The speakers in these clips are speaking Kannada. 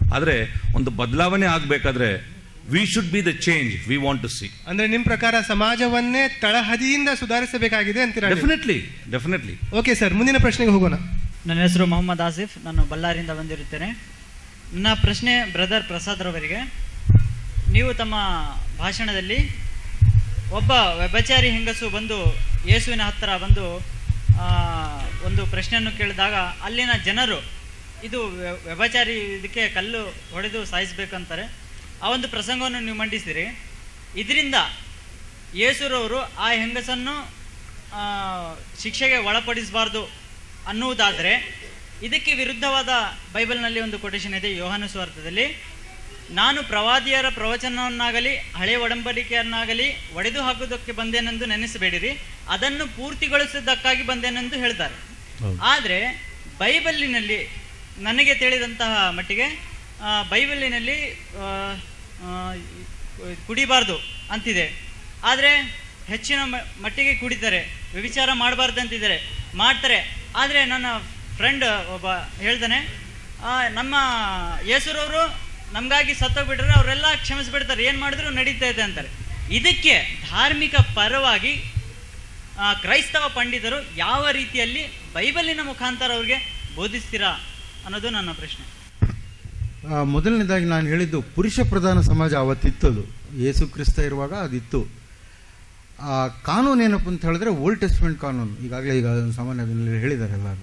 ಆದರೆ ಒಂದು ಬದಲಾವಣೆ ಆಗಬೇಕಾದ್ರೆ we should be the change we want to see ಅಂದ್ರೆ ನಿಮ್ ಪ್ರಕಾರ ಸಮಾಜವನ್ನೇ ತಳಹದಿಯಿಂದ ಸುಧಾರಿಸಬೇಕಾಗಿದೆ ಅಂತೀರಾ ನೀವು? ಡೆಫಿನೆಟ್ಲಿ ಡೆಫಿನೆಟ್ಲಿ ಓಕೆ ಸರ್ ಮುಂದಿನ ಪ್ರಶ್ನೆಗೆ ಹೋಗೋಣ ನನ್ನ ಹೆಸರು ಮೊಹಮ್ಮದ್ ಆಸಿಫ್ ನಾನು ಬಳ್ಳಾರಿಯಿಂದ ಬಂದಿರುತ್ತೇನೆ ನನ್ನ ಪ್ರಶ್ನೆ ಬ್ರದರ್ ಪ್ರಸಾದ್ ರವರಿಗೆ ನೀವು ತಮ್ಮ ಭಾಷಣದಲ್ಲಿ ಒಬ್ಬ ವ್ಯಭಚಾರಿ ಹೆಂಗಸು ಬಂದು ಯೇಸುವಿನ ಹತ್ತಿರ ಬಂದು ಆ, ಒಂದು ಪ್ರಶ್ನೆಯನ್ನು ಕೇಳಿದಾಗ ಅಲ್ಲಿನ ಜನರು ಇದು ವ್ಯ- ವ್ಯಭಚಾರಿ ಇದಕ್ಕೆ ಕಲ್ಲು ಹೊಡೆದು ಸಾಯಿಸಬೇಕಂತಾರೆ ಆ ಒಂದು ಪ್ರಸಂಗವನ್ನು ನೀವು ಮಂಡಿಸಿರಿ ಇದರಿಂದ ಯೇಸುರವರು ಆ ಹೆಂಗಸನ್ನು ಆ, ಶಿಕ್ಷೆಗೆ ಒಳಪಡಿಸಬಾರ್ದು ಅನ್ನುವುದಾದರೆ ಇದಕ್ಕೆ ವಿರುದ್ಧವಾದ ಬೈಬಲ್ನಲ್ಲಿ ಒಂದು ಕೊಟೇಶನ್ ಇದೆ ಯೋಹಾನು ಸ್ವಾರ್ಥದಲ್ಲಿ ನಾನು ಪ್ರವಾದಿಯರ ಪ್ರವಚನವನ್ನಾಗಲಿ ಹಳೆ ಒಡಂಬಡಿಕೆಯನ್ನಾಗಲಿ ಒಡೆದು ಹಾಕುವುದಕ್ಕೆ ಬಂದೇನೆಂದು ನೆನೆಸಬೇಡಿರಿ ಅದನ್ನು ಪೂರ್ತಿಗೊಳಿಸಿದ್ದಕ್ಕಾಗಿ ಬಂದೇನೆಂದು ಹೇಳ್ತಾರೆ ಆದರೆ ಬೈಬಲ್ಲಿನಲ್ಲಿ ನನಗೆ ತಿಳಿದಂತಹ ಮಟ್ಟಿಗೆ ಆ, ಬೈಬಲಿನಲ್ಲಿ ಆ, ಆ, ಕುಡಿಬಾರ್ದು ಅಂತಿದೆ ಆದರೆ ಹೆಚ್ಚಿನ ಮ- ಮಟ್ಟಿಗೆ ಕುಡಿತಾರೆ ವ್ಯಭಿಚಾರ ಮಾಡಬಾರ್ದು ಅಂತಿದ್ದಾರೆ ಮಾಡ್ತಾರೆ ಆದರೆ ನನ್ನ ಫ್ರೆಂಡ್ ಒಬ್ಬ ಹೇಳ್ತಾನೆ ಆ, ನಮ್ಮ ಯೇಸುರವರು ನಮಗಾಗಿ ಸತ್ತೋಗ್ಬಿಟ್ರೆ ಅವರೆಲ್ಲ ಕ್ಷಮಿಸ್ಬಿಡ್ತಾರೆ ಏನು ಮಾಡಿದ್ರು ನಡೀತಾ ಇದೆ ಅಂತಾರೆ ಇದಕ್ಕೆ ಧಾರ್ಮಿಕ ಪರವಾಗಿ ಆ, ಕ್ರೈಸ್ತವ ಪಂಡಿತರು ಯಾವ ರೀತಿಯಲ್ಲಿ ಬೈಬಲಿನ ಮುಖಾಂತರ ಅವ್ರಿಗೆ ಬೋಧಿಸ್ತೀರಾ ಅನ್ನೋದು ನನ್ನ ಪ್ರಶ್ನೆ ಆ, ಮೊದಲನೇದಾಗಿ ನಾನು ಹೇಳಿದ್ದು ಪುರುಷ ಪ್ರಧಾನ ಸಮಾಜ ಅವತ್ತಿತ್ತದು ಯೇಸು ಕ್ರಿಸ್ತ ಇರುವಾಗ ಅದಿತ್ತು ಆ ಕಾನೂನು ಏನಪ್ಪ ಅಂತ ಹೇಳಿದ್ರೆ ಓಲ್ಡ್ ಟೆಸ್ಟ್ಮೆಂಟ್ ಕಾನೂನು ಈಗಾಗಲೇ ಈಗ ಸಾಮಾನ್ಯದಲ್ಲಿ ಹೇಳಿದ್ದಾರೆ ಎಲ್ಲರೂ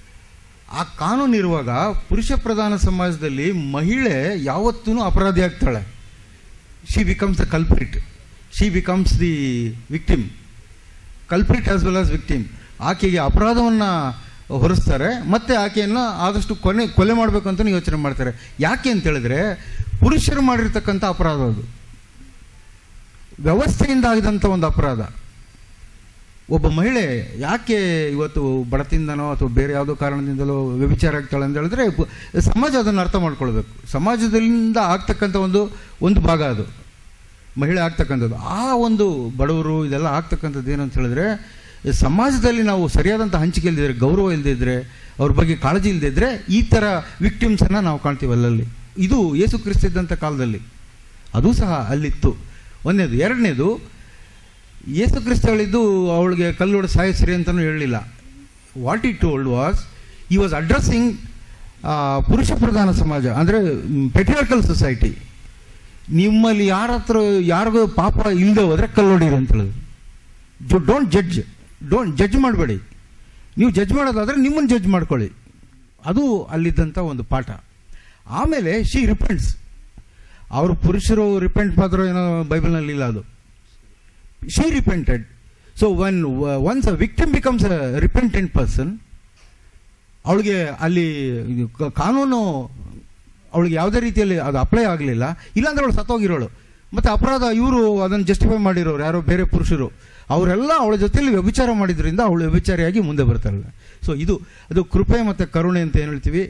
ಆ ಕಾನೂನು ಇರುವಾಗ ಪುರುಷ ಪ್ರಧಾನ ಸಮಾಜದಲ್ಲಿ ಮಹಿಳೆ ಯಾವತ್ತೂ ಅಪರಾಧಿ ಆಗ್ತಾಳೆ she becomes the culprit she becomes the victim culprit as well as victim ಆಕೆಗೆ ಅಪರಾಧವನ್ನು ಹೊರಿಸ್ತಾರೆ ಮತ್ತೆ ಆಕೆಯನ್ನು ಆದಷ್ಟು ಕೊನೆ ಕೊಲೆ ಮಾಡಬೇಕು ಅಂತ ಯೋಚನೆ ಮಾಡ್ತಾರೆ ಯಾಕೆ ಅಂತ ಹೇಳಿದ್ರೆ ಪುರುಷರು ಮಾಡಿರ್ತಕ್ಕಂಥ ಅಪರಾಧ ಅದು ವ್ಯವಸ್ಥೆಯಿಂದ ಆಗಿದಂಥ ಒಂದು ಅಪರಾಧ ಒಬ್ಬ ಮಹಿಳೆ ಯಾಕೆ ಇವತ್ತು ಬಡತಿಂದನೋ ಅಥವಾ ಬೇರೆ ಯಾವುದೋ ಕಾರಣದಿಂದಲೋ ವ್ಯಭಿಚಾರ ಆಗ್ತಾಳೆ ಅಂತ ಹೇಳಿದ್ರೆ ಪು- ಸಮಾಜ ಅದನ್ನು ಅರ್ಥ ಮಾಡ್ಕೊಳ್ಬೇಕು ಸಮಾಜದಿಂದ ಆಗ್ತಕ್ಕಂಥ ಒಂದು ಒಂದು ಭಾಗ ಅದು ಮಹಿಳೆ ಆಗ್ತಕ್ಕಂಥದ್ದು ಆ ಒಂದು ಬಡವರು ಇದೆಲ್ಲ ಆಗ್ತಕ್ಕಂಥದ್ದು ಏನು ಅಂತ ಹೇಳಿದ್ರೆ ಈ ಸಮಾಜದಲ್ಲಿ ನಾವು ಸರಿಯಾದಂಥ ಹಂಚಿಕೆ ಇಲ್ಲದಿದ್ರೆ ಗೌರವ ಇಲ್ಲದಿದ್ದರೆ ಅವ್ರ ಬಗ್ಗೆ ಕಾಳಜಿ ಇಲ್ಲದಿದ್ದರೆ ಈ ಥರ ವಿಕ್ಟಿಮ್ಸನ್ನು ನಾವು ಕಾಣ್ತೀವಿ ಅಲ್ಲಲ್ಲಿ ಇದು ಯೇಸು ಕ್ರಿಸ್ತ ಇದ್ದಂಥ ಕಾಲದಲ್ಲಿ ಅದು ಸಹ ಅಲ್ಲಿತ್ತು ಒಂದನೇದು ಎರಡನೇದು ಯೇಸು ಕ್ರಿಸ್ತ ಹೇಳಿದ್ದು ಅವಳಿಗೆ ಕಲ್ಲೊಡೆ ಸಾಯಿಸ್ರಿ ಅಂತಲೂ ಹೇಳಲಿಲ್ಲ ವಾಟ್ ಇಟ್ ಟೋಲ್ಡ್ ವಾಸ್ ಈ ವಾಸ್ ಅಡ್ರೆಸ್ಸಿಂಗ್ ಪುರುಷ ಪ್ರಧಾನ ಸಮಾಜ ಅಂದರೆ ಪೆಟ್ರಿಯಾರ್ಕಲ್ ಸೊಸೈಟಿ ನಿಮ್ಮಲ್ಲಿ ಯಾರ ಹತ್ರ ಯಾರಿಗೂ ಪಾಪ ಇಲ್ಲದೆ ಹೋದರೆ ಕಲ್ಲೊಡೀರಿ ಅಂತ ಹೇಳಿದ್ರು ಡೋಂಟ್ ಜಡ್ಜ್ ಡೋಂಟ್ ಜಡ್ಜ್ ಮಾಡಬೇಡಿ ನೀವು ಜಡ್ಜ್ ಮಾಡೋದಾದರೆ ನಿಮ್ಮನ್ನು ಜಡ್ಜ್ ಮಾಡ್ಕೊಳ್ಳಿ ಅದು ಅಲ್ಲಿದ್ದಂಥ ಒಂದು ಪಾಠ ಆಮೇಲೆ ಶಿ ರಿಪೆಂಟ್ಸ್ ಅವರು ಪುರುಷರು ರಿಪೆಂಟ್ ಮಾತ್ರ ಏನೋ ಬೈಬಲ್ನಲ್ಲಿ ಇಲ್ಲ ಅದು she repented so one once a victim becomes a repentant person ಅವಳಿಗೆ ಅಲ್ಲಿ ಇದು ಕ- ಕಾನೂನು ಅವಳಿಗೆ ಯಾವುದೇ ರೀತಿಯಲ್ಲಿ ಅದು ಅಪ್ಲೈ ಆಗಲಿಲ್ಲ ಇಲ್ಲಾಂದ್ರೆ ಅವಳು ಸತ್ತೋಗಿರೋಳು ಮತ್ತು ಅಪರಾಧ ಇವರು ಅದನ್ನು ಜಸ್ಟಿಫೈ ಮಾಡಿರೋರು ಯಾರೋ ಬೇರೆ ಪುರುಷರು ಅವರೆಲ್ಲ ಅವಳ ಜೊತೆಯಲ್ಲಿ ವ್ಯಭಿಚಾರ ಮಾಡಿದ್ರಿಂದ ಅವಳು ವ್ಯಭಿಚಾರಿಯಾಗಿ ಮುಂದೆ ಬರ್ತಾಳೆ ಸೊ ಇದು ಅದು ಕೃಪೆ ಮತ್ತು ಕರುಣೆ ಅಂತ ಏನು ಹೇಳ್ತೀವಿ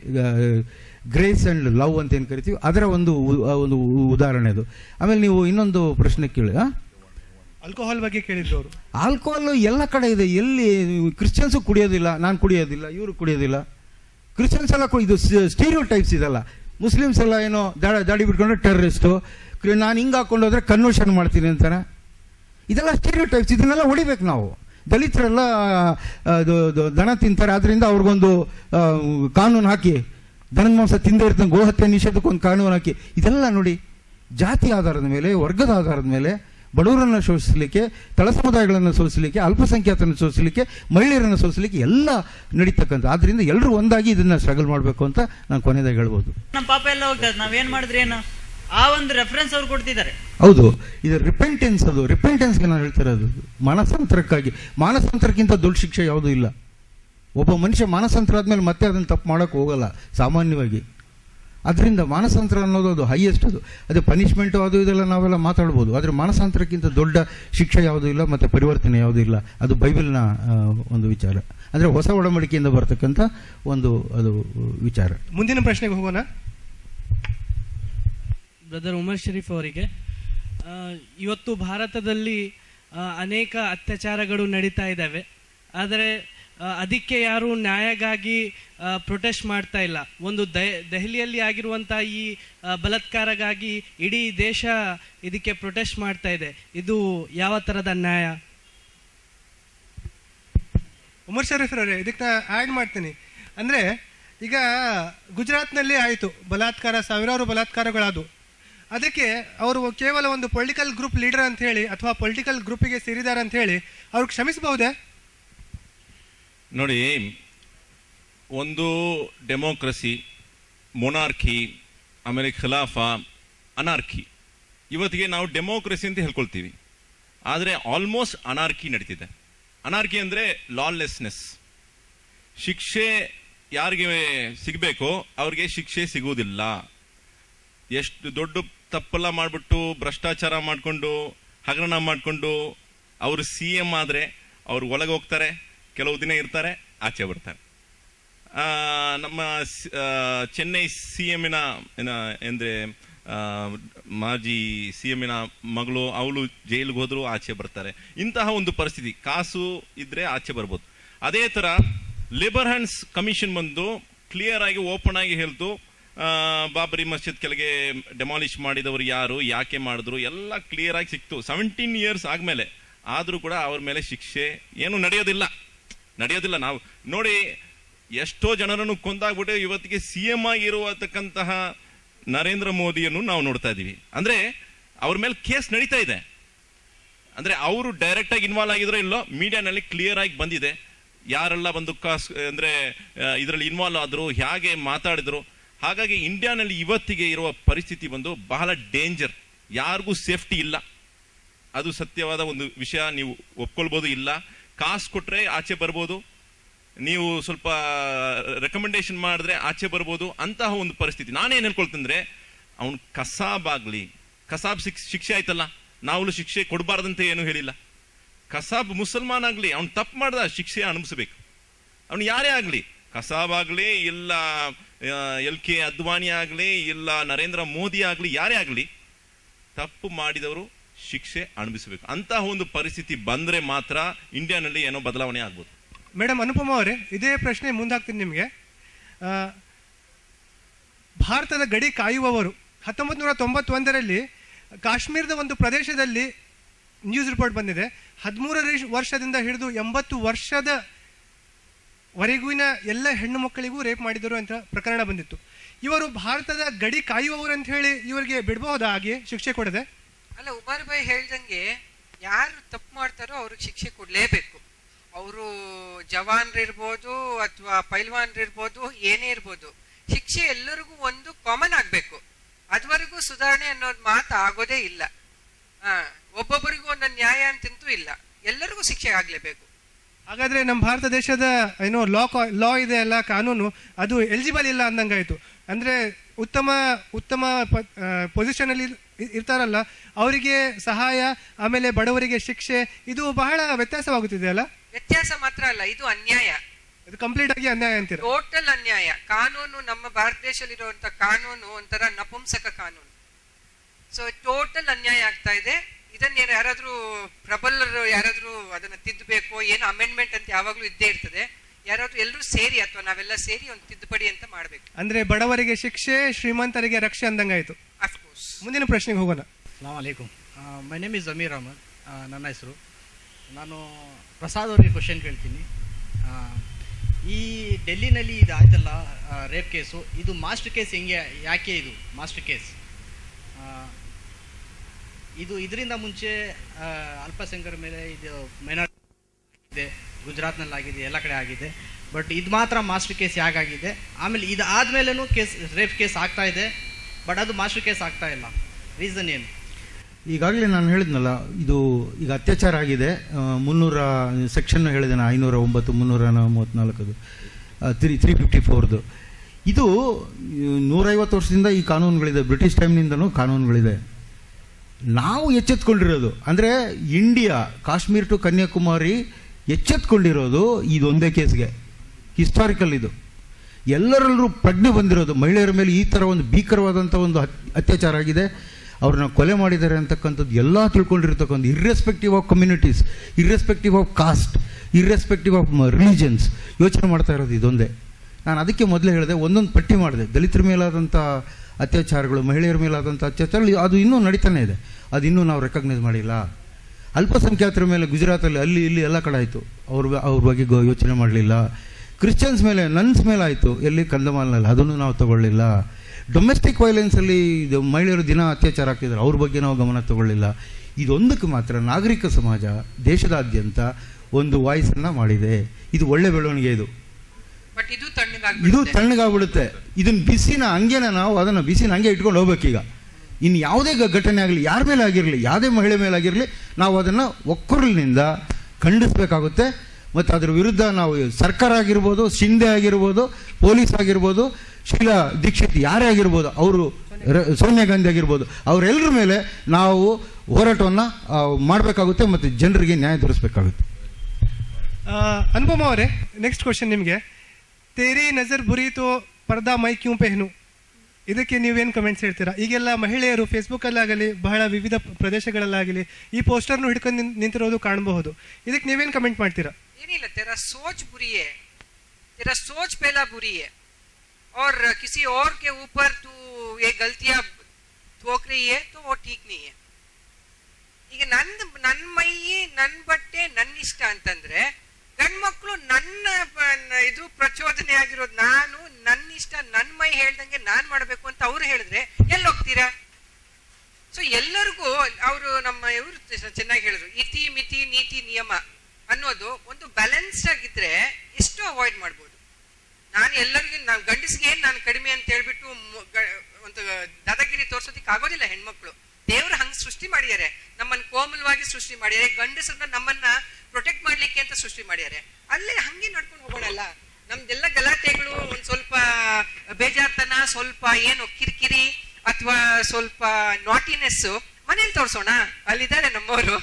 ಗ್ರೇಸ್ ಆ್ಯಂಡ್ ಲವ್ ಅಂತ ಏನು ಕರಿತೀವಿ ಅದರ ಒಂದು ಉ- ಆ ಒಂದು ಉ- ಉದಾಹರಣೆ ಅದು ಆಮೇಲೆ ನೀವು ಇನ್ನೊಂದು ಪ್ರಶ್ನೆ ಕೇಳಿ ಆ? ಆಲ್ಕೋಹಾಲ್ ಬಗ್ಗೆ ಕೇಳಿದ್ರು ಅವರು ಆಲ್ಕೋಹಾಲ್ ಎಲ್ಲ ಕಡೆ ಇದೆ ಎಲ್ಲಿ ಕ್ರಿಶ್ಚಿಯನ್ಸು ಕುಡಿಯೋದಿಲ್ಲ ನಾನು ಕುಡಿಯೋದಿಲ್ಲ ಇವರು ಕುಡಿಯೋದಿಲ್ಲ ಕ್ರಿಶ್ಚಿಯನ್ಸ್ ಎಲ್ಲ ಕು- ಇದು ಸ್ಟೀರಿಯೋ ಟೈಪ್ಸ್ ಇದೆಲ್ಲ ಮುಸ್ಲಿಮ್ಸ್ ಎಲ್ಲ ಏನೋ ದಾಡ ದಾಡಿ ಬಿಟ್ಕೊಂಡ್ರೆ ಟೆರರಿಸ್ಟು ನಾನು ಹಿಂಗೆ ಹಾಕೊಂಡು ಹೋದ್ರೆ ಕನ್ವರ್ಷನ್ ಮಾಡ್ತೀನಿ ಅಂತಾನೆ ಇದೆಲ್ಲ ಸ್ಟೀರಿಯೋ ಟೈಪ್ಸ್ ಇದನ್ನೆಲ್ಲ ಹೊಡಿಬೇಕು ನಾವು ದಲಿತರೆಲ್ಲ ಆ, ಅದು ಅದು ದನ ತಿಂತಾರೆ ಅದರಿಂದ ಅವ್ರಿಗೊಂದು ಆ, ಕಾನೂನು ಹಾಕಿ ದನದ ಮಾಂಸ ತಿಂದೇ ಇರ್ತಾನೆ ಗೋಹತ್ಯೆ ನಿಷೇಧಕ್ಕೊಂದು ಕಾನೂನು ಹಾಕಿ ಇದೆಲ್ಲ ನೋಡಿ ಜಾತಿ ಆಧಾರದ ಮೇಲೆ ವರ್ಗದ ಆಧಾರದ ಮೇಲೆ ಬಡವರನ್ನು ಶೋಷಿಸಲಿಕ್ಕೆ ತಳ ಸಮುದಾಯಗಳನ್ನು ಸೋಲಿಸಲಿಕ್ಕೆ ಅಲ್ಪಸಂಖ್ಯಾತರನ್ನು ಸೋಲಿಸಲಿಕ್ಕೆ ಮಹಿಳೆಯರನ್ನು ಸೋಲಿಸಲಿಕ್ಕೆ ಎಲ್ಲ ನಡೀತಕ್ಕಂಥ ಆದ್ರಿಂದ ಎಲ್ಲರೂ ಒಂದಾಗಿ ಇದನ್ನ ಸ್ಟ್ರಗಲ್ ಮಾಡಬೇಕು ಅಂತ ನಾನು ಕೊನೆಯದಾಗಿ ಹೇಳ್ಬೋದು ನಮ್ಮ ಪಾಪ ಎಲ್ಲ ಹೋಗ್ತದೆ ನಾವೇನ್ ಮಾಡಿದ್ರೆ ಏನು ಆ ಒಂದು ರೆಫರೆನ್ಸ್ ಅವ್ರು ಕೊಡ್ತಿದ್ದಾರೆ ಹೌದು ಇದು ರಿಪೆಂಟೆನ್ಸ್ ಅದು ರಿಪೆಂಟೆನ್ಸ್ಗೆ ನಾನು ಹೇಳ್ತಿರೋದು ಮಾನಸಾಂತರಕ್ಕಾಗಿ ಮಾನಸಾಂತರಕ್ಕಿಂತ ದೊಡ್ಡ ಶಿಕ್ಷೆ ಯಾವುದೂ ಇಲ್ಲ ಒಬ್ಬ ಮನುಷ್ಯ ಮಾನಸಾಂತರ ಆದ್ಮೇಲೆ ಮತ್ತೆ ಅದನ್ನು ತಪ್ಪು ಮಾಡೋಕ್ಕೆ ಹೋಗಲ್ಲ ಸಾಮಾನ್ಯವಾಗಿ ಅದರಿಂದ ಮಾನಸಾಂತರ ಅನ್ನೋದು ಅದು ಹೈಯೆಸ್ಟ್ ಅದು ಅದೇ ಪನಿಷ್ಮೆಂಟು ಅದು ಇದೆಲ್ಲ ನಾವೆಲ್ಲ ಮಾತಾಡ್ಬೋದು ಆದರೆ ಮಾನಸಾಂತರಕ್ಕಿಂತ ದೊಡ್ಡ ಶಿಕ್ಷೆ ಯಾವುದೂ ಇಲ್ಲ ಮತ್ತು ಪರಿವರ್ತನೆ ಯಾವುದೂ ಇಲ್ಲ ಅದು ಬೈಬಲ್ನ ಆ, ಒಂದು ವಿಚಾರ ಅಂದರೆ ಹೊಸ ಒಡಂಬಡಿಕೆಯಿಂದ ಬರ್ತಕ್ಕಂಥ ಒಂದು ಅದು ವಿಚಾರ ಮುಂದಿನ ಪ್ರಶ್ನೆಗೆ ಹೋಗೋಣ ಬ್ರದರ್ ಉಮರ್ ಶರೀಫ್ ಅವರಿಗೆ ಆ, ಇವತ್ತು ಭಾರತದಲ್ಲಿ ಆ, ಅನೇಕ ಅತ್ಯಾಚಾರಗಳು ನಡೀತಾ ಇದ್ದಾವೆ ಆದರೆ ಆ, ಅದಕ್ಕೆ ಯಾರು ನ್ಯಾಯಕ್ಕಾಗಿ ಪ್ರೊಟೆಸ್ಟ್ ಮಾಡ್ತಾ ಇಲ್ಲ ಒಂದು ದೆ- ದೆಹಲಿಯಲ್ಲಿ ಆಗಿರುವಂಥ ಈ ಆ, ಬಲಾತ್ಕಾರಗಾಗಿ ಇಡೀ ದೇಶ ಇದಕ್ಕೆ ಪ್ರೊಟೆಸ್ಟ್ ಮಾಡ್ತಾ ಇದೆ ಇದು ಯಾವ ಥರದ ನ್ಯಾಯ ಉಮರ್ ಶರೀಫ್ ಅವರೇ ಇದಕ್ಕೆ ಆ್ಯಡ್ ಮಾಡ್ತೀನಿ ಅಂದರೆ ಈಗ ಗುಜರಾತ್ನಲ್ಲಿ ಆಯಿತು ಬಲಾತ್ಕಾರ ಸಾವಿರಾರು ಬಲಾತ್ಕಾರಗಳಾದವು ಅದಕ್ಕೆ ಅವರು ಕೇವಲ ಒಂದು ಪೊಲಿಟಿಕಲ್ ಗ್ರೂಪ್ ಲೀಡರ್ ಅಂತ ಹೇಳಿ ಅಥವಾ ಪೊಲಿಟಿಕಲ್ ಗ್ರೂಪಿಗೆ ಸೇರಿದ್ದಾರೆ ಅಂತ ಹೇಳಿ ಅವ್ರು ಕ್ಷಮಿಸಬಹುದೇ ನೋಡಿ ಒಂದು ಡೆಮೋಕ್ರಸಿ ಮೊನಾರ್ಕಿ ಆಮೇಲೆ ಖಿಲಾಫಾ ಅನಾರ್ಕಿ ಇವತ್ತಿಗೆ ನಾವು ಡೆಮೋಕ್ರಸಿ ಅಂತ ಹೇಳ್ಕೊಳ್ತೀವಿ ಆದರೆ ಆಲ್ಮೋಸ್ಟ್ ಅನಾರ್ಕಿ ನಡೀತಿದೆ ಅನಾರ್ಕಿ ಅಂದರೆ ಲಾಲೆಸ್ನೆಸ್ ಶಿಕ್ಷೆ ಯಾರಿಗೆ ಸಿಗಬೇಕೋ ಅವ್ರಿಗೆ ಶಿಕ್ಷೆ ಸಿಗುವುದಿಲ್ಲ ಎಷ್ಟು ದೊಡ್ಡ ತಪ್ಪೆಲ್ಲ ಮಾಡಿಬಿಟ್ಟು ಭ್ರಷ್ಟಾಚಾರ ಮಾಡಿಕೊಂಡು ಹಗರಣ ಮಾಡಿಕೊಂಡು ಅವರು ಸಿ ಎಂ ಆದರೆ ಅವ್ರು ಒಳಗೆ ಹೋಗ್ತಾರೆ ಕೆಲವು ದಿನ ಇರ್ತಾರೆ ಆಚೆ ಬರ್ತಾರೆ ಆ, ನಮ್ಮ ಸ್- ಆ, ಚೆನ್ನೈ ಸಿ ಎಮ್ಮಿನ ಅಂದರೆ ಮಾಜಿ ಸಿ ಎಮ್ಮಿನ ಮಗಳು ಅವಳು ಜೈಲಿಗೆ ಹೋದ್ರು ಆಚೆ ಬರ್ತಾರೆ ಇಂತಹ ಒಂದು ಪರಿಸ್ಥಿತಿ ಕಾಸು ಇದ್ರೆ ಆಚೆ ಬರ್ಬೋದು ಅದೇ ಥರ ಲೇಬರ್ ಹ್ಯಾಂಡ್ಸ್ ಕಮಿಷನ್ ಬಂದು ಕ್ಲಿಯರ್ ಆಗಿ ಓಪನ್ ಆಗಿ ಹೇಳ್ತು ಆ, ಬಾಬರಿ ಮಸ್ಜಿದ್ ಕೆಳಗೆ ಡೆಮಾಲಿಷ್ ಮಾಡಿದವರು ಯಾರು ಯಾಕೆ ಮಾಡಿದ್ರು ಎಲ್ಲ ಕ್ಲಿಯರ್ ಆಗಿ ಸಿಕ್ತು ಸೆವೆಂಟೀನ್ ಇಯರ್ಸ್ ಆದ್ಮೇಲೆ ಆದ್ರೂ ಕೂಡ ಅವ್ರ ಮೇಲೆ ಶಿಕ್ಷೆ ಏನು ನಡೆಯೋದಿಲ್ಲ ನಡೆಯೋದಿಲ್ಲ ನಾವು ನೋಡಿ ಎಷ್ಟೋ ಜನರನ್ನು ಕೊಂದಾಗ್ಬಿಟ್ಟು ಇವತ್ತಿಗೆ ಸಿ ಎಂ ಆಗಿರುವತಕ್ಕಂತಹ ನರೇಂದ್ರ ಮೋದಿಯನ್ನು ನಾವು ನೋಡ್ತಾ ಇದ್ದೀವಿ ಅಂದ್ರೆ ಅವ್ರ ಮೇಲೆ ಕೇಸ್ ನಡೀತಾ ಇದೆ ಅಂದ್ರೆ ಅವರು ಡೈರೆಕ್ಟ್ ಆಗಿ ಇನ್ವಾಲ್ವ್ ಆಗಿದ್ರೋ ಇಲ್ಲೋ ಮೀಡಿಯಾನಲ್ಲಿ ಕ್ಲಿಯರ್ ಆಗಿ ಬಂದಿದೆ ಯಾರೆಲ್ಲ ಬಂದು ಕಾಸ್ ಅಂದ್ರೆ ಇದರಲ್ಲಿ ಇನ್ವಾಲ್ವ್ ಆದ್ರು ಹೇಗೆ ಮಾತಾಡಿದ್ರು ಹಾಗಾಗಿ ಇಂಡಿಯಾನಲ್ಲಿ ಇವತ್ತಿಗೆ ಇರುವ ಪರಿಸ್ಥಿತಿ ಬಂದು ಬಹಳ ಡೇಂಜರ್ ಯಾರಿಗೂ ಸೇಫ್ಟಿ ಇಲ್ಲ ಅದು ಸತ್ಯವಾದ ಒಂದು ವಿಷಯ ನೀವು ಒಪ್ಕೊಳ್ಬೋದು ಇಲ್ಲ ಕಾಸು ಕೊಟ್ರೆ ಆಚೆ ಬರ್ಬೋದು ನೀವು ಸ್ವಲ್ಪ ರೆಕಮೆಂಡೇಶನ್ ಮಾಡಿದ್ರೆ ಆಚೆ ಬರ್ಬೋದು ಅಂತಹ ಒಂದು ಪರಿಸ್ಥಿತಿ ನಾನೇನು ಹೇಳ್ಕೊಳ್ತಂದ್ರೆ ಅವನು ಕಸಾಬ್ ಆಗ್ಲಿ ಕಸಾಬ್ ಶಿಕ್ ಶಿಕ್ಷೆ ಆಯ್ತಲ್ಲ ನಾವು ಶಿಕ್ಷೆ ಕೊಡಬಾರ್ದಂತ ಏನು ಹೇಳಿಲ್ಲ ಕಸಾಬ್ ಮುಸಲ್ಮಾನ್ ಆಗ್ಲಿ ಅವ್ನು ತಪ್ಪು ಮಾಡ್ದ ಶಿಕ್ಷೆ ಅನುಭವಿಸಬೇಕು ಅವನು ಯಾರೇ ಆಗ್ಲಿ ಕಸಾಬ್ ಆಗ್ಲಿ ಇಲ್ಲ ಎಲ್ ಕೆ ಅದ್ವಾನಿ ಆಗ್ಲಿ ಇಲ್ಲ ನರೇಂದ್ರ ಮೋದಿ ಆಗ್ಲಿ ಯಾರೇ ಆಗ್ಲಿ ತಪ್ಪು ಮಾಡಿದವರು ಶಿಕ್ಷೆ ಅನುಭವಿಸಬೇಕು ಅಂತಹ ಒಂದು ಪರಿಸ್ಥಿತಿ ಬಂದ್ರೆ ಮಾತ್ರ ಇಂಡಿಯಾನಲ್ಲಿ ಏನೋ ಬದಲಾವಣೆ ಆಗ್ಬೋದು ಮೇಡಮ್ ಅನುಪಮ ಅವರೇ ಇದೇ ಪ್ರಶ್ನೆ ಮುಂದಾಗ್ತೀನಿ ನಿಮಗೆ ಆ, ಭಾರತದ ಗಡಿ ಕಾಯುವವರು ಹತ್ತೊಂಬತ್ತು ನೂರ ತೊಂಬತ್ತೊಂದರಲ್ಲಿ ಕಾಶ್ಮೀರದ ಒಂದು ಪ್ರದೇಶದಲ್ಲಿ ನ್ಯೂಸ್ ರಿಪೋರ್ಟ್ ಬಂದಿದೆ ಹದಿಮೂರು ವರ್ಷದಿಂದ ಹಿಡಿದು ಎಂಬತ್ತು ವರ್ಷದ ವರೆಗಿನ ಎಲ್ಲ ಹೆಣ್ಣು ಮಕ್ಕಳಿಗೂ ರೇಪ್ ಮಾಡಿದರು ಅಂತ ಪ್ರಕರಣ ಬಂದಿತ್ತು ಇವರು ಭಾರತದ ಗಡಿ ಕಾಯುವವರು ಅಂತ ಹೇಳಿ ಇವರಿಗೆ ಬಿಡಬಹುದಾ ಹಾಗೆ ಶಿಕ್ಷೆ ಕೊಡದೆ ಅಲ್ಲ ಉಮರ್ ಭಾಯ್ ಹೇಳ್ದಂಗೆ ಯಾರು ತಪ್ಪು ಮಾಡ್ತಾರೋ ಅವ್ರಿಗೆ ಶಿಕ್ಷೆ ಕೊಡ್ಲೇಬೇಕು ಅವರು ಜವಾನ್ರಿರ್ಬೋದು ಅಥವಾ ಪೈಲ್ವಾನ್ರಿರ್ಬೋದು ಏನೇ ಇರ್ಬೋದು ಶಿಕ್ಷೆ ಎಲ್ಲರಿಗೂ ಒಂದು ಕಾಮನ್ ಆಗ್ಬೇಕು ಅದುವರೆಗೂ ಸುಧಾರಣೆ ಅನ್ನೋದು ಮಾತು ಆಗೋದೇ ಇಲ್ಲ ಹಾ ಒಬ್ಬೊಬ್ಬರಿಗೂ ಒಂದೊಂದು ನ್ಯಾಯ ಅಂತಂತೂ ಇಲ್ಲ ಎಲ್ಲರಿಗೂ ಶಿಕ್ಷೆ ಆಗ್ಲೇಬೇಕು ಹಾಗಾದ್ರೆ ನಮ್ಮ ಭಾರತ ದೇಶದ ಏನೋ ಲಾ ಲಾ ಇದೆ ಅಲ್ಲ ಕಾನೂನು ಅದು ಎಲಿಜಿಬಲ್ ಇಲ್ಲ ಅಂದಂಗಾಯ್ತು ಅಂದ್ರೆ ಉತ್ತಮ ಉತ್ತಮ ಪೊಸಿಷನ್ ಅಲ್ಲಿ ಇರ್- ಇರ್ತಾರಲ್ಲ ಅವರಿಗೆ ಸಹಾಯ ಆಮೇಲೆ ಬಡವರಿಗೆ ಶಿಕ್ಷೆ ಇದು ಬಹಳ ವ್ಯತ್ಯಾಸವಾಗುತ್ತಿದೆ ಅಲ್ಲ ವ್ಯತ್ಯಾಸ ಮಾತ್ರ ಅಲ್ಲ ಇದು ಅನ್ಯಾಯ ಇದು ಕಂಪ್ಲೀಟ್ ಆಗಿ ಅನ್ಯಾಯ ಅಂತೀರ ಟೋಟಲ್ ಅನ್ಯಾಯ ಕಾನೂನು ನಮ್ಮ ಭಾರತ ದೇಶದಲ್ಲಿರುವಂತ ಕಾನೂನು ಒಂಥರ ನಪುಂಸಕ ಕಾನೂನು ಸೊ ಟೋಟಲ್ ಅನ್ಯಾಯ ಆಗ್ತಾ ಇದೆ ಇದನ್ನ ಯಾರಾದ್ರೂ ಪ್ರಬಲರು ಯಾರಾದ್ರೂ ಅದನ್ನ ತಿದ್ದಬೇಕು ಏನು ಅಮೆಂಡ್ಮೆಂಟ್ ಅಂತ ಯಾವಾಗ್ಲೂ ಇದ್ದೇ ಇರ್ತದೆ ಯಾರಾದ್ರೂ ಎಲ್ಲರೂ ಸೇರಿ ಅಥವಾ ನಾವೆಲ್ಲ ಸೇರಿ ಒಂದು ತಿದ್ದುಪಡಿ ಅಂತ ಮಾಡ್ಬೇಕು ಅಂದ್ರೆ ಬಡವರಿಗೆ ಶಿಕ್ಷೆ ಶ್ರೀಮಂತರಿಗೆ ರಕ್ಷೆ ಅಂದಂಗಾಯ್ತು ಅಫ್ಕೋರ್ಸ್ ಮುಂದಿನ ಪ್ರಶ್ನೆಗೆ ಹೋಗೋಣ ಸಲಾಮ್ ಅಲೈಕುಮ್ my name is Zameer Ahmed ಆ, ನನ್ನ ಹೆಸರು ನಾನು ಪ್ರಸಾದ್ ಅವರಿಗೆ ಕ್ವಶನ್ ಕೇಳ್ತೀನಿ ಆ, ಈ ಡೆಲ್ಲಿನಲ್ಲಿ ಇದು ಆಯ್ತಲ್ಲ ರೇಪ್ ಕೇಸು ಇದು ಮಾಸ್ಟರ್ ಕೇಸ್ ಹೆಂಗೆ ಯಾಕೆ ಇದು ಮಾಸ್ಟರ್ ಕೇಸ್ ಇದು ಇದರಿಂದ ಮುಂಚೆ ಆ, ಅಲ್ಪಸಂಖ್ಯಾತರ ಮೇಲೆ ಇದು ಮೈನಾರಿಟಿ ಇದೆ ಗುಜರಾತ್ನಲ್ಲಿ ಆಗಿದೆ ಎಲ್ಲ ಕಡೆ ಆಗಿದೆ ಬಟ್ ಇದು ಮಾತ್ರ ಮಾಸ್ಟರ್ ಕೇಸ್ ಯಾಕಾಗಿದೆ ಆಮೇಲೆ ಇದು ಆದ್ಮೇಲೆನೂ ಕೇಸ್ ರೇಪ್ ಕೇಸ್ ಆಗ್ತಾ ಇದೆ ಬಟ್ ಅದು ಮಾಸ್ಟರ್ ಕೇಸ್ ಆಗ್ತಾ ಇಲ್ಲ ರೀಸನ್ ಏನು ಈಗಾಗಲೇ ನಾನು ಹೇಳಿದ್ನಲ್ಲ ಇದು ಈಗ ಅತ್ಯಾಚಾರ ಆಗಿದೆ ಆ, ಮುನ್ನೂರ ಸೆಕ್ಷನ್ ಹೇಳಿದೆ ನಾನು ಐನೂರ ಒಂಬತ್ತು ಮುನ್ನೂರ ಮೂವತ್ತ್ನಾಲ್ಕದು ತ್ರೀ ತ್ರೀ ಫಿಫ್ಟಿ ಫೋರ್ದು ಇದು ಈ, ನೂರೈವತ್ತು ವರ್ಷದಿಂದ ಈ ಕಾನೂನುಗಳಿದೆ ಬ್ರಿಟಿಷ್ ಟೈಮ್ನಿಂದನೂ ಕಾನೂನುಗಳಿದೆ ನಾವು ಎಚ್ಚೆತ್ಕೊಂಡಿರೋದು ಅಂದರೆ ಇಂಡಿಯಾ ಕಾಶ್ಮೀರ್ ಟು ಕನ್ಯಾಕುಮಾರಿ ಎಚ್ಚೆತ್ಕೊಂಡಿರೋದು ಇದೊಂದೇ ಕೇಸ್ಗೆ ಹಿಸ್ಟಾರಿಕಲ್ ಇದು ಎಲ್ಲರಲ್ಲೂ ಪ್ರಜ್ಞೆ ಬಂದಿರೋದು ಮಹಿಳೆಯರ ಮೇಲೆ ಈ ಥರ ಒಂದು ಭೀಕರವಾದಂಥ ಒಂದು ಹತ್- ಅತ್ಯಾಚಾರ ಆಗಿದೆ ಅವ್ರನ್ನ ಕೊಲೆ ಮಾಡಿದ್ದಾರೆ ಅಂತಕ್ಕಂಥದ್ದು ಎಲ್ಲ ತಿಳ್ಕೊಂಡಿರ್ತಕ್ಕಂಥ irrespective of communities irrespective of caste irrespective of religions ಯೋಚನೆ ಮಾಡ್ತಾ ಇರೋದು ಇದೊಂದೇ ನಾನು ಅದಕ್ಕೆ ಮೊದಲೇ ಹೇಳಿದೆ ಒಂದೊಂದು ಪಟ್ಟಿ ಮಾಡಿದೆ ದಲಿತರ ಮೇಲಾದಂಥ ಅತ್ಯಾಚಾರಗಳು ಮಹಿಳೆಯರ ಮೇಲಾದಂಥ ಅತ್ಯಾಚಾರಗಳು ಅದು ಇನ್ನೂ ನಡೀತಾನೆ ಇದೆ ಅದು ಇನ್ನೂ ನಾವು ರೆಕಗ್ನೈಸ್ ಮಾಡಿಲ್ಲ ಅಲ್ಪಸಂಖ್ಯಾತರ ಮೇಲೆ ಗುಜರಾತಲ್ಲಿ ಅಲ್ಲಿ ಇಲ್ಲಿ ಎಲ್ಲ ಕಡೆ ಆಯಿತು ಅವ್ರ ಅವ್ರ ಬಗ್ಗೆ ಗೊ- ಯೋಚನೆ ಮಾಡಲಿಲ್ಲ ಕ್ರಿಶ್ಚಿಯನ್ಸ್ ಮೇಲೆ ನನ್ಸ್ ಮೇಲೆ ಆಯಿತು ಎಲ್ಲಿ ಕಂದಮಾಲ್ನಲ್ಲಿ ಅದನ್ನು ನಾವು ತಗೊಳ್ಳಿಲ್ಲ ಡೊಮೆಸ್ಟಿಕ್ ವೈಲೆನ್ಸಲ್ಲಿ ಇದು ಮಹಿಳೆಯರು ದಿನ ಅತ್ಯಾಚಾರ ಆಗ್ತಿದ್ದಾರೆ ಅವ್ರ ಬಗ್ಗೆ ನಾವು ಗಮನ ತಗೊಳ್ಳಿಲ್ಲ ಇದೊಂದಕ್ಕೆ ಮಾತ್ರ ನಾಗರಿಕ ಸಮಾಜ ದೇಶದಾದ್ಯಂತ ಒಂದು ವಾಯ್ಸನ್ನು ಮಾಡಿದೆ ಇದು ಒಳ್ಳೆ ಬೆಳವಣಿಗೆ ಇದು ಬಟ್ ಇದು ಇದು ತಣ್ಣಗಾಗ್ಬಿಡುತ್ತೆ ತಣ್ಣಗಾಗ್ಬಿಡುತ್ತೆ ಇದನ್ನ ಬಿಸಿನ ಹಂಗೇನ ನಾವು ಅದನ್ನು ಬಿಸಿನ ಹಂಗೆ ಇಟ್ಕೊಂಡು ಹೋಗ್ಬೇಕೀಗ ಇನ್ನು ಯಾವುದೇ ಗ- ಘಟನೆ ಆಗಲಿ ಯಾರ ಮೇಲೆ ಆಗಿರಲಿ ಯಾವುದೇ ಮಹಿಳೆ ಮೇಲೆ ಆಗಿರಲಿ ನಾವು ಅದನ್ನು ಒಕ್ಕೊರಲಿನಿಂದ ಖಂಡಿಸಬೇಕಾಗುತ್ತೆ ಮತ್ತು ಅದ್ರ ವಿರುದ್ಧ ನಾವು ಸರ್ಕಾರ ಆಗಿರ್ಬೋದು ಶಿಂದೆ ಆಗಿರ್ಬೋದು ಪೊಲೀಸ್ ಆಗಿರ್ಬೋದು ಶೀಲಾ ದೀಕ್ಷಿತ್ ಯಾರೇ ಆಗಿರ್ಬೋದು ಅವರು ಸೋನಿಯಾ ಗಾಂಧಿ ಆಗಿರ್ಬೋದು ಅವರೆಲ್ಲರ ಮೇಲೆ ನಾವು ಹೋರಾಟವನ್ನು ಮಾಡಬೇಕಾಗುತ್ತೆ ಮತ್ತು ಜನರಿಗೆ ನ್ಯಾಯ ತೋರಿಸ್ಬೇಕಾಗುತ್ತೆ ಆ, ಅನುಪಮ ಅವರೇ ನೆಕ್ಸ್ಟ್ ಕ್ವಶನ್ ನಿಮಗೆ ತೇರಿ ನಜರ್ ಬುರಿ ತೋ ಪರ್ದಾ ಮೈ ಕ್ಯೂ ಪೆಹ್ನು ಇದಕ್ಕೆ ನೀವೇನು ಕಮೆಂಟ್ಸ್ ಹೇಳ್ತೀರಾ ಈಗೆಲ್ಲ ಮಹಿಳೆಯರು ಫೇಸ್ಬುಕ್ಕಲ್ಲಾಗಲಿ ಬಹಳ ವಿವಿಧ ಪ್ರದೇಶಗಳಲ್ಲಾಗಲಿ ಈ ಪೋಸ್ಟರ್ನು ಹಿಡ್ಕೊಂಡು ನಿನ್- ನಿಂತಿರೋದು ಕಾಣಬಹುದು ಇದಕ್ಕೆ ನೀವೇನು ಕಮೆಂಟ್ ಮಾಡ್ತೀರಾ ಏನಿಲ್ಲ तेरा सोच बुरी है तेरा सोच पहला बुरी है और किसी और के ऊपर तू ये गलतियां ठोक रही है तो वो ठीक नहीं है ಈಗ ನಂದು ನನ್ನ ಮೈ ನನ್ನ ಬಟ್ಟೆ ನನ್ನ ಇಷ್ಟ ಅಂತಂದ್ರೆ ಗಂಡ್ಮಕ್ಳು ನನ್ನ ಪ- ನ- ಇದು ಪ್ರಚೋದನೆ ಆಗಿರೋದು ನಾನು ನನ್ನ ಇಷ್ಟ ನನ್ನ ಮೈ ಹೇಳ್ದಂಗೆ ನಾನ್ ಮಾಡ್ಬೇಕು ಅಂತ ಅವ್ರು ಹೇಳಿದ್ರೆ ಎಲ್ಲಿ ಹೋಗ್ತೀರಾ ಸೊ ಎಲ್ಲರಿಗೂ ಅವರು ನಮ್ಮ ಇವರು ಚೆನ್ನಾಗಿ ಹೇಳಿದ್ರು ಇತಿ ಮಿತಿ ನೀತಿ ನಿಯಮ ಅನ್ನೋದು ಒಂದು ಬ್ಯಾಲೆನ್ಸ್ಡ್ ಆಗಿದ್ರೆ ಎಷ್ಟು ಅವಾಯ್ಡ್ ಮಾಡ್ಬೋದು ನಾನು ಎಲ್ಲರಿಗೂ ನಾನು ಗಂಡಸ್ಗೆ ಏನ್ ನಾನು ಕಡಿಮೆ ಅಂತ ಹೇಳ್ಬಿಟ್ಟು ಮು- ಗ- ಒಂದು ದಾದಾಗಿರಿ ತೋರ್ಸೋದಕ್ಕೆ ಆಗೋದಿಲ್ಲ ಹೆಣ್ಮಕ್ಳು ದೇವ್ರು ಹಂಗ್ ಸೃಷ್ಟಿ ಮಾಡಿದ್ದಾರೆ ನಮ್ಮನ್ನ ಕೋಮಲವಾಗಿ ಸೃಷ್ಟಿ ಮಾಡಿದ್ದಾರೆ ಗಂಡಸರನ್ನ ನಮ್ಮನ್ನ ಪ್ರೊಟೆಕ್ಟ್ ಮಾಡ್ಲಿಕ್ಕೆ ಅಂತ ಸೃಷ್ಟಿ ಮಾಡಿದ್ದಾರೆ ಅಲ್ಲೇ ಹಂಗೆ ನಡ್ಕೊಂಡು ಹೋಗೋಣಲ್ಲ ನಮ್ದೆಲ್ಲ ಗಲಾಟೆಗಳು ಒಂದ್ ಸ್ವಲ್ಪ ಬೇಜಾರ್ತನ ಸ್ವಲ್ಪ ಏನು ಕಿರಿಕಿರಿ ಅಥವಾ ಸ್ವಲ್ಪ ನಾಟಿನೆಸ್ ಮನೇಲಿ ತೋರ್ಸೋಣ ಅಲ್ಲಿದ್ದಾರೆ ನಮ್ಮವರು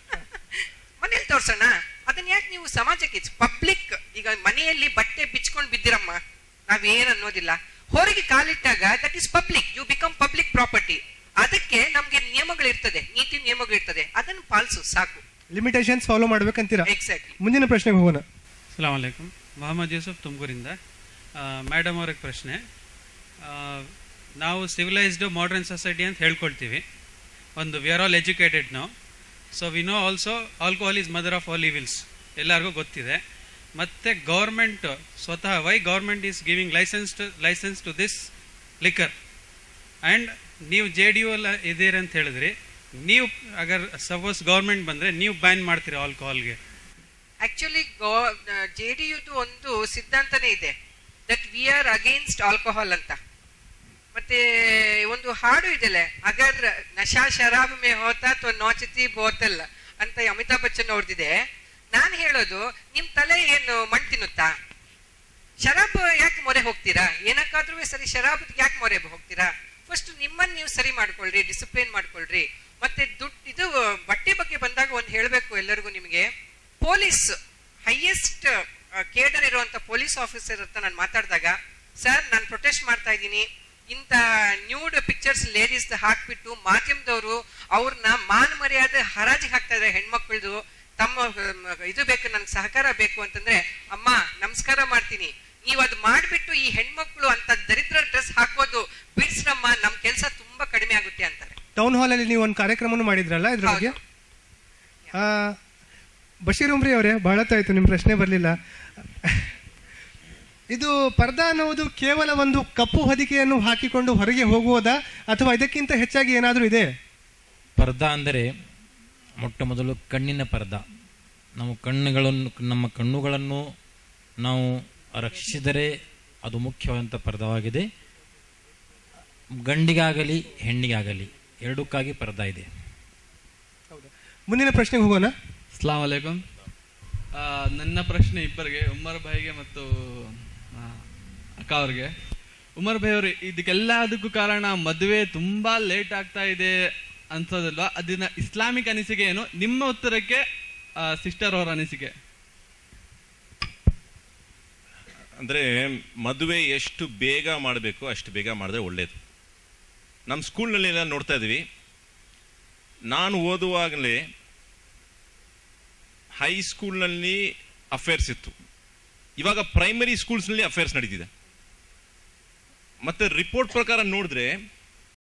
ಮನೇಲಿ ತೋರ್ಸೋಣ ಅದನ್ನ ಯಾಕೆ ನೀವು ಸಮಾಜಕ್ಕೆ ಪಬ್ಲಿಕ್ ಈಗ ಮನೆಯಲ್ಲಿ ಬಟ್ಟೆ ಬಿಚ್ಕೊಂಡು ಬಿದ್ದಿರಮ್ಮ ನಾವೇನ್ ಅನ್ನೋದಿಲ್ಲ ಹೊರಗೆ ಕಾಲಿಟ್ಟಾಗ that is public you become public property ಅದಕ್ಕೆ ನಮ್ಗೆ ನಿಯಮಗಳಿರ್ತದೆ ನೀತಿ ನಿಯಮಗಳಿರ್ತದೆ ಅದನ್ನು ಪಾಲಿಸು ಸಾಕು ಲಿಮಿಟೇಷನ್ಸ್ ಫಾಲೋ ಮಾಡ್ಬೇಕಂತೀರಾ ಎಕ್ಸಾಕ್ಟ್ಲಿ ಮುಂದಿನ ಪ್ರಶ್ನೆಗೆ ಹೋಗೋಣ ಸಲಾಮ್ ಅಲೈಕುಂ ಮೊಹಮ್ಮದ್ ಯೂಸುಫ್ ತುಮಕೂರಿಂದ ಮೇಡಮ್ ಅವ್ರಿಗೆ ಪ್ರಶ್ನೆ ಆ, ನಾವು ಸಿವಿಲೈಸ್ಡ್ ಮಾಡರ್ನ್ ಸೊಸೈಟಿ ಅಂತ ಹೇಳ್ಕೊಳ್ತೀವಿ ಒಂದು ವಿ ಆರ್ ಆಲ್ ಎಜುಕೇಟೆಡ್ ನಾವು so we know also alcohol is mother of all evils ಎಲ್ಲರಿಗೂ ಗೊತ್ತಿದೆ ಮತ್ತು ಗೌರ್ಮೆಂಟ್ ಸ್ವತಃ why government is giving licence to licence to this liquor and ನೀವು ಜೆ ಡಿ ಯು ಎಲ್ಲ ಇದ್ದೀರಿ ಅಂತ ಹೇಳಿದ್ರಿ ನೀವು ಅಗರ್ ಸಪೋಸ್ ಗೌರ್ಮೆಂಟ್ ಬಂದರೆ ನೀವು ಬ್ಯಾನ್ ಮಾಡ್ತೀರಿ ಆಲ್ಕೋಹಾಲ್ಗೆ ಆಕ್ಚುಲಿ ಜೆ ಡಿ ಯುದು ಒಂದು ಸಿದ್ಧಾಂತನೇ ಇದೆ that we are against alcohol ಅಂತ ಮತ್ತೆ ಒಂದು ಹಾಡು ಇದೆಯಲ್ಲ ಅಗರ್ ನಶಾ ಶರಾಬ್ ಮೇ ಹೋತಾ ತೋ ನೋಚತಿ ಬೋತಲ್ ಅಂತ ಅಮಿತಾಬ್ ಬಚ್ಚನ್ ಅವ್ರದ್ದಿದೆ ನಾನು ಹೇಳೋದು ನಿಮ್ ತಲೆ ಏನು ಮಣ್ ತಿನ್ನುತ್ತಾ ಶರಾಬ್ ಯಾಕೆ ಮೊರೆ ಹೋಗ್ತೀರಾ ಏನಕ್ಕಾದ್ರೂ ಸರಿ ಶರಾಬ್ ಯಾಕೆ ಮೊರೆ ಹೋಗ್ತೀರಾ ಫಸ್ಟ್ ನಿಮ್ಮನ್ನ ನೀವು ಸರಿ ಮಾಡ್ಕೊಳ್ರಿ ಡಿಸಿಪ್ಲಿನ್ ಮಾಡ್ಕೊಳ್ರಿ ಮತ್ತೆ ದುಡ್ಡು ಇದು ಬಟ್ಟೆ ಬಗ್ಗೆ ಬಂದಾಗ ಒಂದು ಹೇಳಬೇಕು ಎಲ್ಲರಿಗೂ ನಿಮಗೆ ಪೊಲೀಸ್ ಹೈಯೆಸ್ಟ್ ಕೇಡರ್ ಇರುವಂತ ಪೊಲೀಸ್ ಆಫೀಸರ್ ಅಂತ ನಾನು ಮಾತಾಡಿದಾಗ ಸರ್ ನಾನು ಪ್ರೊಟೆಸ್ಟ್ ಮಾಡ್ತಾ ಇದ್ದೀನಿ ಇಂಥ ನ್ಯೂಡ್ ಪಿಕ್ಚರ್ಸ್ ಲೇಡೀಸ್ ಹಾಕ್ಬಿಟ್ಟು ಮಾಧ್ಯಮದವರು ಅವ್ರನ್ನ ಮಾನ ಮರ್ಯಾದೆ ಹರಾಜಿಗೆ ಹಾಕ್ತಾ ಇದ್ದಾರೆ ಹೆಣ್ಮಕ್ಳದು ತಮ್ಮ ಅಹ್, ಇದು ಬೇಕು ನನ್ಗೆ ಸಹಕಾರ ಬೇಕು ಅಂತಂದ್ರೆ ಅಮ್ಮ ನಮಸ್ಕಾರ ಮಾಡ್ತೀನಿ ನೀವು ಅದು ಮಾಡ್ಬಿಟ್ಟು ಈ ಹೆಣ್ಮಕ್ಳು ಅಂತ ದರಿದ್ರ ಡ್ರೆಸ್ ಹಾಕೋದು ಬಿಡ್ಸ್ರಮ್ಮ ನಮ್ ಕೆಲಸ ತುಂಬಾ ಕಡಿಮೆ ಆಗುತ್ತೆ ಅಂತಾರೆ ಟೌನ್ ಹಾಲಲ್ಲಿ ನೀವು ಒಂದು ಕಾರ್ಯಕ್ರಮನೂ ಮಾಡಿದ್ರಲ್ಲ ಇದ್ರ ಬಗ್ಗೆ ಆ, ಬಶೀರ್ ಉಮ್ರಿ ಅವರೇ ಬಹಳ ಹೊತ್ತಾಯ್ತು ನಿಮ್ಮ ಪ್ರಶ್ನೆ ಬರಲಿಲ್ಲ ಇದು ಪರ್ದಾ ಅನ್ನುವುದು ಕೇವಲ ಒಂದು ಕಪ್ಪು ಹೊದಿಕೆಯನ್ನು ಹಾಕಿಕೊಂಡು ಹೊರಗೆ ಹೋಗುವುದಾ ಅಥವಾ ಇದಕ್ಕಿಂತ ಹೆಚ್ಚಾಗಿ ಏನಾದರೂ ಇದೆ ಪರ್ದ ಅಂದರೆ ಮೊಟ್ಟ ಮೊದಲು ಕಣ್ಣಿನ ಪರ್ದ ನಾವು ಕಣ್ಣುಗಳನ್ನು ನಮ್ಮ ಕಣ್ಣುಗಳನ್ನು ನಾವು ರಕ್ಷಿಸಿದರೆ ಅದು ಮುಖ್ಯವಾದಂಥ ಪರ್ದವಾಗಿದೆ ಗಂಡಿಗಾಗಲಿ ಹೆಣ್ಣಿಗಾಗಲಿ ಎರಡಕ್ಕಾಗಿ ಪರ್ದ ಇದೆ ಮುಂದಿನ ಪ್ರಶ್ನೆಗೆ ಹೋಗೋಣ ಅಸ್ಲಾಂ ವಲೈಕುಂ ಆ, ನನ್ನ ಪ್ರಶ್ನೆ ಇಬ್ಬರಿಗೆ ಉಮರ್ ಭಾಯಿಗೆ ಮತ್ತು ಆ, ಅಕ್ಕ ಅವ್ರಿಗೆ ಉಮರ್ ಭಾಯ್ ಅವರು ಇದಕ್ಕೆಲ್ಲದಕ್ಕೂ ಕಾರಣ ಮದುವೆ ತುಂಬಾ ಲೇಟ್ ಆಗ್ತಾ ಇದೆ ಅನ್ಸೋದಲ್ವಾ ಅದನ್ನ ಇಸ್ಲಾಮಿಕ್ ಅನಿಸಿಕೆ ಏನು ನಿಮ್ಮ ಉತ್ತರಕ್ಕೆ ಸಿಸ್ಟರ್ ಅವರ ಅನಿಸಿಕೆ ಅಂದರೆ ಮದುವೆ ಎಷ್ಟು ಬೇಗ ಮಾಡಬೇಕು ಅಷ್ಟು ಬೇಗ ಮಾಡಿದ್ರೆ ಒಳ್ಳೇದು ನಮ್ಮ ಸ್ಕೂಲ್ನಲ್ಲೆಲ್ಲ ನೋಡ್ತಾ ಇದ್ವಿ ನಾನು ಓದುವಾಗಲೇ ಹೈಸ್ಕೂಲ್ನಲ್ಲಿ ಅಫೇರ್ಸ್ ಇತ್ತು ಇವಾಗ ಪ್ರೈಮರಿ ಸ್ಕೂಲ್ಸ್ನಲ್ಲಿ ಅಫೇರ್ಸ್ ನಡೀತಿದೆ ಮತ್ತೆ ರಿಪೋರ್ಟ್ ಪ್ರಕಾರ ನೋಡಿದ್ರೆ